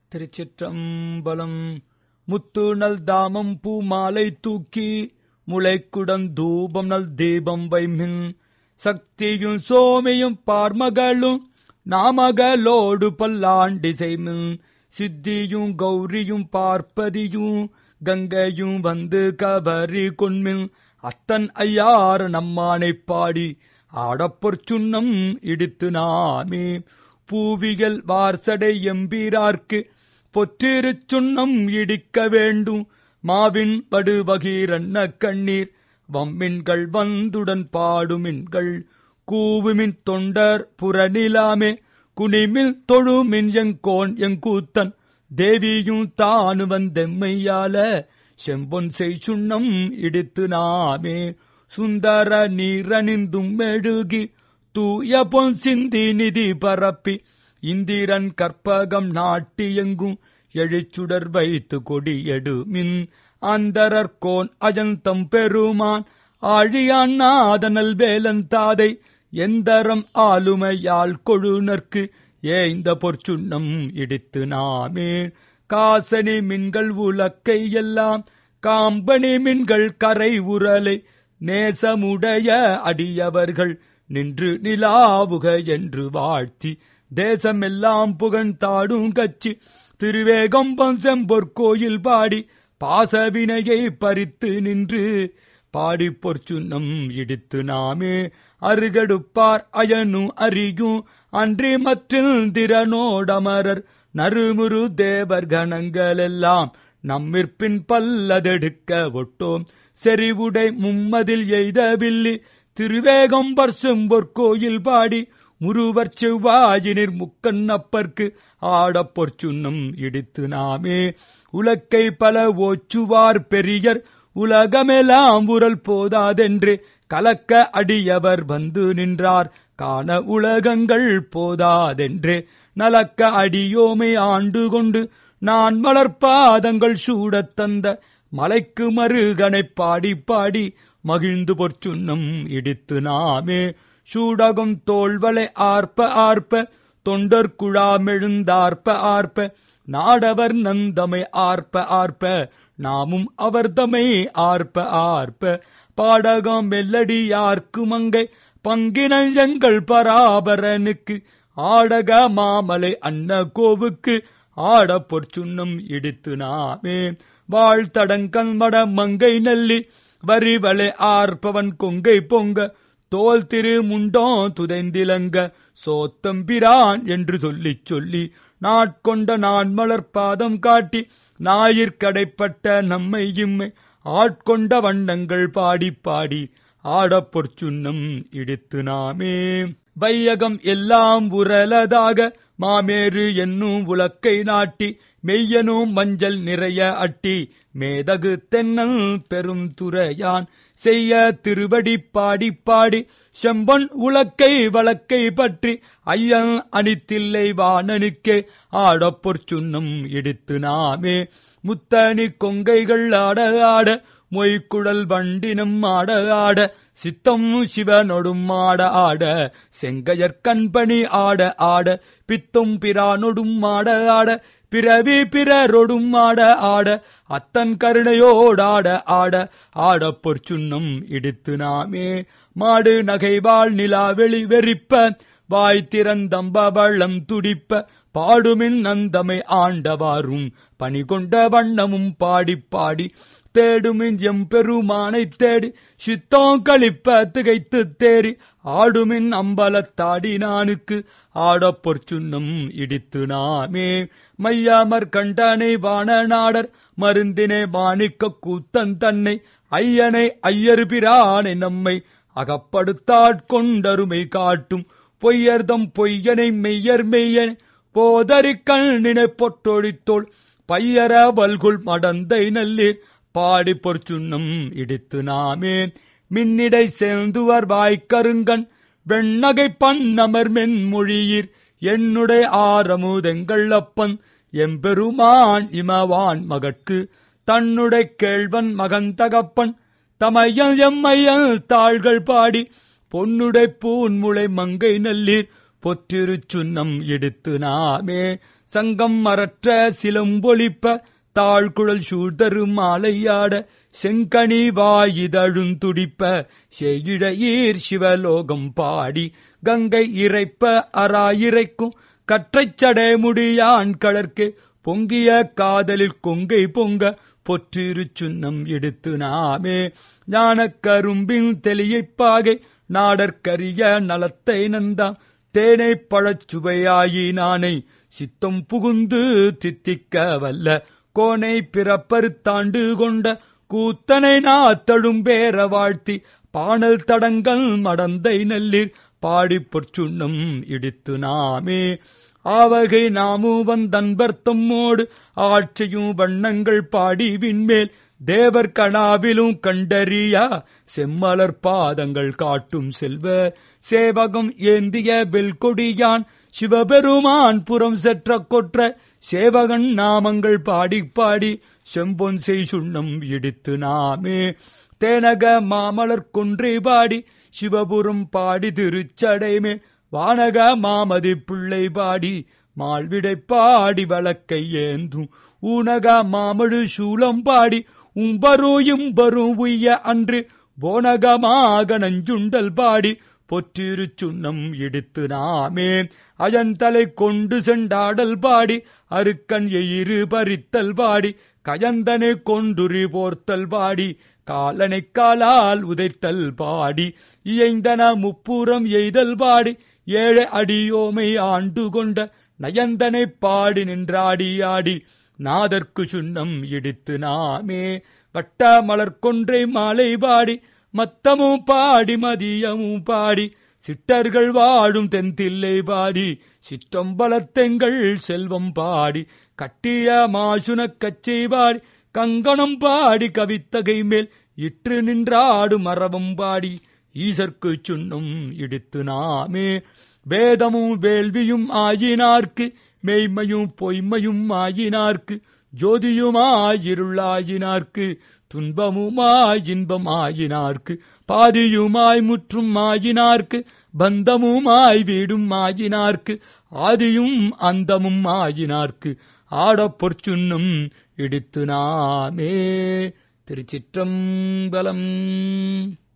திருச்சிற்றம்பலம் முத்து நல் தாமம் பூ மாலை தூக்கி முளைக்குடம் தூபம் நல் தீபம் வைமின் சக்தியும் சோமையும் பார்மகளும் நாமகளோடு பல்லாண்டி செய்மின் சித்தியும் கௌரியும் பார்ப்பதியும் கங்கையும் வந்து கபரி கொன்மின் அத்தன் ஐயார் நம்மானை பாடி ஆடப்பொற் சுண்ணம் இடித்து நாமே பூவியல் வார்சடை எம்பீரார்க்கு பொற்றிருச் சுண்ணம் இடிக்க வேண்டும் மாவின் படுபகீரண்ண கண்ணீர் வம்மின்கள் வந்துடன் பாடுமின்கள் கூவுமின் தொண்டர் புறநிலாமே குனிமில் தொழுமின் எங்கோன் எங்கூத்தன் தேவியும் தானு வந்தெம்மையால செம்பொன் செய் சுண்ணம் இடித்து நாமே சுந்தர நீரணிந்தும் மெழுகி தூய பொன் சிந்தி நிதி பரப்பி இந்திரன் கற்பகம் நாட்டி எங்கும் எழிச்சுடர் வைத்து கொடியெடுமின் அந்தரர்கோன் அஜந்தம் பெருமான் ஆழியான் நாதனல் வேலந்தாதை எந்தரம் ஆளுமையால் கொழுனர்க்கு ஏய்ந்த பொற்சுண்ணம் இடித்து நாமே காசனி மின்கள் உலக்கை எல்லாம் காம்பனி மின்கள் கரை உரலை நேசமுடைய அடியவர்கள் நின்று நிலாவுக என்று வாழ்த்தி தேசமெல்லாம் புகழ்ந்தாடும் கட்சி திருவேகம்பம் செம்பொற்கோயில் பாடி பாசவினையை பறித்து நின்று பாடி பொற்சுன்னம் இடித்து நாமே அருகடுப்பார் அயனும் அறியும் அன்றி மற்றில் திறனோடமரர் நறுமுரு தேவர் கணங்களெல்லாம் நம்மிற்பின் பல்லதெடுக்க ஒட்டோம் செறிவுடை மும்மதில் எய்தவில்லி திருவேகம்பர் செம்பொற்கோயில் பாடி முருவர் செவ்வாயினிர் முக்கண்ணப்பர்க்கு ஆடப்பொற் சுண்ணம் இடித்து நாமே உலக்கை பல ஓச்சுவார் பெரியர் உலகமெல்லாம் உரல் போதாதென்று கலக்க அடியவர் வந்து நின்றார் காண உலகங்கள் போதாதென்று நலக்க அடியோமை ஆண்டு கொண்டு நான் மலர்பாதங்கள் சூடத் தந்த மலைக்கு மருகனை பாடி பாடி மகிழ்ந்து பொற்சுண்ணம் இடித்து நாமே சூடகம் தோல்வளை ஆர்ப்ப ஆர்ப்ப தொண்டர் குழாமெழுந்தார்ப்ப ஆர்ப்ப நாடவர் நந்தமை ஆர்ப்ப ஆர்ப்ப நாமும் அவர்தமை ஆர்ப்ப ஆர்ப்ப பாடகம் மெல்லடி யார்க்கு மங்கை பங்கினல் எங்கள் பராபரனுக்கு ஆடக மாமலை அன்ன கோவுக்கு ஆட பொற்சுண்ணம் இடித்து நாமே வாழ்த்தடங்கல் மட மங்கை நெல்லி வரிவளை ஆர்ப்பவன் கொங்கை பொங்க தோல் திரு முண்டோ துதைந்திலங்க சோத்தம்பிரான் என்று சொல்லிச் சொல்லி நாட்கொண்ட நான் மலர் பாதம் காட்டி ஞாயிற்கடைப்பட்ட நம்மை இம்மை ஆட்கொண்ட வண்ணங்கள் பாடி பாடி ஆடப் பொற்சுண்ணம் இடித்து நாமே வையகம் எல்லாம் உரலதாக மாமேறு என்னும் உலக்கை நாட்டி மெய்யனும் மஞ்சள் நிறைய அட்டி மேதகு தென்னல் பெரும் துறையான் செய்ய திருவடி பாடி பாடி செம்பொன் உலக்கை வழக்கை பற்றி ஐயன் அணித்தில்லை வாணனுக்கே ஆடப்பொற் சுண்ணம் இடித்து நாமே முத்தணி கொங்கைகள் ஆட ஆட மொய்க்குழல் வண்டினம் ஆட ஆட சித்தம் சிவனொடும் ஆட ஆட செங்கையர் கண்பணி ஆட ஆட பித்தும் பிரானொடும் ஆட ஆட பிறவி பிறரொடும் ஆட ஆட அத்தன் கருணையோடாட ஆட ஆட பொற்சுண்ணம் இடித்து நாமே மாடு நகைவாள் நிலா வெளி வெறிப்ப வாய் திறந்தம்ப வள்ளம் துடிப்ப பாடுமின் நந்தமை ஆண்டவாரும் பணி கொண்ட வண்ணமும் பாடி பாடி தேடுமின் எம்பெருமானை தேடி சித்தம் கழிப்ப திகைத்து தேறி ஆடுமின் அம்பலத்தாடி நானுக்கு ஆடப் பொற்சுண்ணம் இடித்து நாமே மையாமர் கண்டனை வான நாடர் மருந்தினை மாணிக்க கூத்தன் தன்னை ஐயனை ஐயர் பிரானை நம்மை அகப்படுத்தாட்கொண்டருமை காட்டும் பொய்யர்தம் பொய்யனை மெய்யர் மெய்யன் போதறிக்கண் நினை பொற்றொழித்தோள் பையர வல்குள் மடந்தை நல்லீர் பாடி பொற்சுண்ணம் இடித்து நாமே மின்னிடை சேர்ந்துவர் வாய்க்கருங்கன் வெண்ணகை பண்ணமர் மென்மொழியீர் என்னுடைய ஆரமுதெங்கள் அப்பன் எம்பெருமான் இமவான் மகட்கு தன்னுடைய கேழ்வன் மகந்தகப்பன் தமையல் எம்மையல் தாள்கள் பாடி பொன்னுடை பூன்முளை மங்கை நல்லீர் பொற்றிரு சுன்னம் எடுத்து நாமே சங்கம் மரற்ற சிலம்பொழிப்ப தாழ்குழல் சூழ்தரு மாலையாட செங்கனி வாயிதழுந்துடிப்ப செய்யிட ஈர் சிவலோகம் பாடி கங்கை இறைப்ப அராயிரைக்கும் கற்றைச் சடை முடியான் கலர்க்கு பொங்கிய காதலில் கொங்கை பொங்க பொற்றிரு சுன்னம் எடுத்து நாமே ஞானக் கரும்பின் தெளியைப்பாகை நாடற்கரிய நலத்தை நந்தாம் தேனை பழச்சுவையாயினானை சித்தம் புகுந்து தித்திக்க வல்ல கோனை பிறப்பருத்தாண்டு கொண்ட கூத்தனை நாத்தழும் பேர வாழ்த்தி பாணல் தடங்கள் மடந்தை நல்லீர் பாடி பொற்சுண்ணம் இடித்து நாமே ஆவகை நாமும் வந்தன்பர் தம்மோடு ஆட்சியும் வண்ணங்கள் பாடி விண்மேல் தேவர் கணாவிலும் கண்டறியா செம்மலர் பாதங்கள் காட்டும் செல்வ சேவகம் ஏந்திய வெல்கொடியான் சிவபெருமான் புறம் செற்ற கொற்ற சேவகன் நாமங்கள் பாடி பாடி செம்பொன் செய் சுண்ணம் இடித்து நாமே தேனக மாமலர் கொன்றை பாடி சிவபுரம் பாடி திருச்சடைமே வானக மாமதி பிள்ளை பாடி மால்விடை பாடி வழக்கை ஏந்தும் ஊனக மாமழு சூலம் பாடி உம்பரு இம்பரு உய்ய அன்று போனகமாக நஞ்சுண்டல் பாடி பொற்றிரு சுண்ணம் இடித்து நாமே அயன் தலை கொண்டு செண்டாடல் பாடி அருக்கன் எயிறு பறித்தல் பாடி கயந்தனை கொண்டுரி போர்த்தல் பாடி காலனை காலால் உதைத்தல் பாடி இயைந்தன முப்புறம் எய்தல் பாடி ஏழை அடியோமை ஆண்டு கொண்ட நயந்தனை பாடி நின்றாடி ஆடி நாதற்கு சுண்ணம் இடித்து நாமே வட்ட மலர் கொன்றை மாலை பாடி மத்தமும் பாடி மதியமும் பாடி சிட்டர்கள் வாடும் தென்தில்லை பாடி சிற்றம்பலத்தெங்கள் செல்வம் பாடி கட்டிய மாசுனக் கச்சை பாடி கங்கணம் பாடி கவித்தகை மேல் இற்று நின்றாடு மரபம் பாடி ஈசர்க்கு சுண்ணும் இடித்து நாமே வேதமும் வேள்வியும் ஆயினார்க்கு மெய்மையும் பொய்மையும் ஆயினார்க்கு ஜோதியுமாயிருளாயினார்க்கு துன்பமுமாய் இன்பமாயினார்க்கு பாதியுமாய் முற்றும் ஆயினார்க்கு பந்தமுமாய் வீடும் ஆயினார்க்கு ஆதியும் அந்தமும் ஆயினார்க்கு ஆடப் பொற்சுண்ணும் இடித்து நாமே திருச்சிற்றம்பலம்